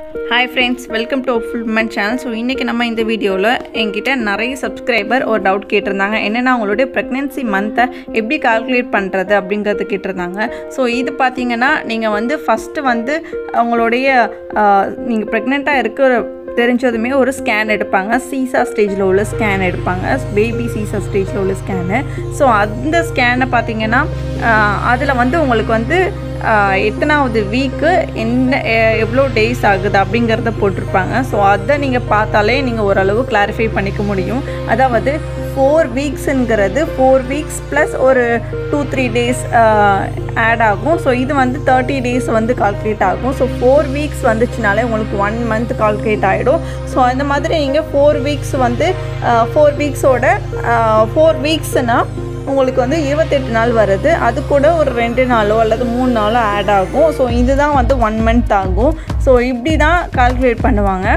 hi friends welcome to ஃபுல்மெண்ட் channel so இன்றைக்கி நம்ம இந்த வீடியோவில் என்கிட்ட நிறைய சப்ஸ்கிரைபர் ஒரு டவுட் கேட்டிருந்தாங்க என்னென்னா அவங்களுடைய ப்ரெக்னென்சி மந்த்தை எப்படி கால்குலேட் பண்ணுறது அப்படிங்கிறது கேட்டிருந்தாங்க ஸோ இது பார்த்தீங்கன்னா நீங்கள் வந்து ஃபஸ்ட்டு வந்து அவங்களுடைய நீங்கள் ப்ரெக்னெண்ட்டாக இருக்கிற தெரிஞ்சதுமே ஒரு ஸ்கேன் எடுப்பாங்க சீசா ஸ்டேஜில் உள்ள ஸ்கேன் எடுப்பாங்க பேபி சீசா ஸ்டேஜில் உள்ள ஸ்கேனு ஸோ அந்த ஸ்கேனை பார்த்தீங்கன்னா அதில் வந்து உங்களுக்கு வந்து ஆஹ் எத்தனாவது வீக்கு என்ன எ- எவ்வளோ டேஸ் ஆகுது அப்படிங்கிறத போட்டிருப்பாங்க ஸோ அதை நீங்கள் பார்த்தாலே நீங்கள் ஓரளவு கிளாரிஃபை பண்ணிக்க முடியும் அதாவது ஃபோர் வீக்ஸுங்கிறது ஃபோர் வீக்ஸ் ப்ளஸ் ஒரு டூ த்ரீ டேஸ் ஆட் ஆகும் ஸோ இது வந்து தேர்ட்டி டேஸ் வந்து கால்குலேட் ஆகும் ஸோ ஃபோர் வீக்ஸ் வந்துச்சுனாலே உங்களுக்கு ஒன் மந்த் கால்குலேட் ஆகிடும் ஸோ அந்த மாதிரி நீங்கள் ஃபோர் வீக்ஸ் வந்து ஃபோர் வீக்ஸோட ஃபோர் வீக்ஸ்னால் உங்களுக்கு வந்து இருபத்தெட்டு நாள் வருது அது கூட ஒரு ரெண்டு நாளோ அல்லது மூணு நாளோ ஆட் ஆகும் ஸோ இதுதான் வந்து ஒன் மந்த் ஆகும் ஸோ இப்படி தான் கால்குலேட் பண்ணுவாங்க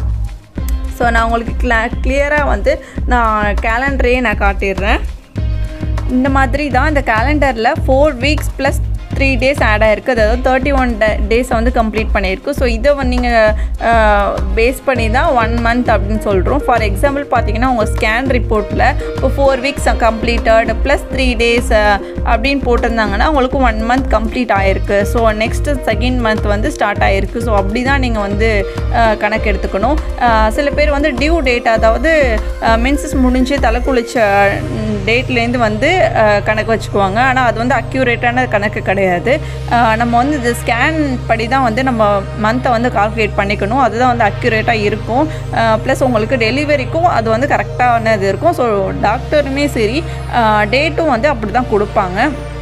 ஸோ நான் உங்களுக்கு கிளா கிளியராக வந்து நான் கேலண்டரையே நான் காட்டிடுறேன் இந்த மாதிரி தான் இந்த கேலண்டரில் four weeks plus three days add ஆயிருக்கு அதாவது தேர்ட்டி ஒன் டேஸ் வந்து கம்ப்ளீட் பண்ணியிருக்கு ஸோ இதை வந்து நீங்கள் பேஸ் பண்ணி தான் ஒன் மந்த் அப்படின்னு சொல்கிறோம் ஃபார் எக்ஸாம்பிள் பார்த்தீங்கன்னா உங்கள் ஸ்கேன் ரிப்போர்ட்டில் இப்போ four weeks completed plus three days அப்படின்னு போட்டிருந்தாங்கன்னா உங்களுக்கு ஒன் மந்த் கம்ப்ளீட் ஆகிருக்கு ஸோ நெக்ஸ்ட்டு செகண்ட் மந்த் வந்து ஸ்டார்ட் ஆகிருக்கு ஸோ அப்படி தான் நீங்கள் வந்து அஹ், கணக்கு எடுத்துக்கணும் அஹ், சில பேர் வந்து டியூ டேட் அதாவது மென்சஸ் முடிஞ்சு தலை குளிச்ச டேட்லேருந்து வந்து அஹ், கணக்கு வச்சுக்குவாங்க ஆனால் அது வந்து அக்யூரேட்டான கணக்கு கிடையாது அஹ், நம்ம வந்து இது ஸ்கேன் படி தான் வந்து நம்ம மந்த்தை வந்து கால்குலேட் பண்ணிக்கணும் அதுதான் வந்து அக்யூரேட்டாக இருக்கும் ப்ளஸ் உங்களுக்கு டெலிவரிக்கும் அது வந்து கரெக்டானது இருக்கும் ஸோ டாக்டருமே சரி டேட்டும் வந்து அப்படி தான் கொடுப்பாங்க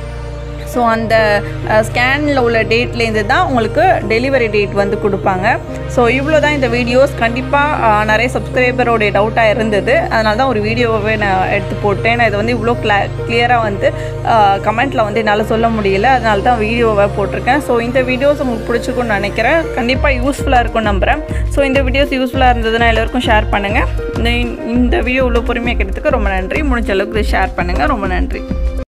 ஸோ அந்த ஸ்கேனில் உள்ள டேட்லேருந்து தான் உங்களுக்கு டெலிவரி டேட் வந்து கொடுப்பாங்க ஸோ இவ்வளோ தான் இந்த வீடியோஸ் கண்டிப்பாக நிறைய சப்ஸ்கிரைபரோடைய டவுட்டாக இருந்தது அதனால தான் ஒரு வீடியோவே நான் எடுத்து போட்டேன் நான் இதை வந்து இவ்வளோ கிளா கிளியராக வந்து கமெண்ட்டில் வந்து என்னால் சொல்ல முடியல அதனால தான் வீடியோவை போட்டிருக்கேன் ஸோ இந்த வீடியோஸ் உங்களுக்கு பிடிச்சிருக்கும்னு நினைக்கிறேன் கண்டிப்பாக யூஸ்ஃபுல்லாக இருக்கும்னு நம்புகிறேன் ஸோ இந்த வீடியோஸ் யூஸ்ஃபுல்லாக இருந்ததுன்னா எல்லாருக்கும் ஷேர் பண்ணுங்கள் இந்த இந்த வீடியோ இவ்வளோ பொறுமையாக கேட்டதுக்கு ரொம்ப நன்றி முடிஞ்ச அளவுக்கு ஷேர் பண்ணுங்கள் ரொம்ப நன்றி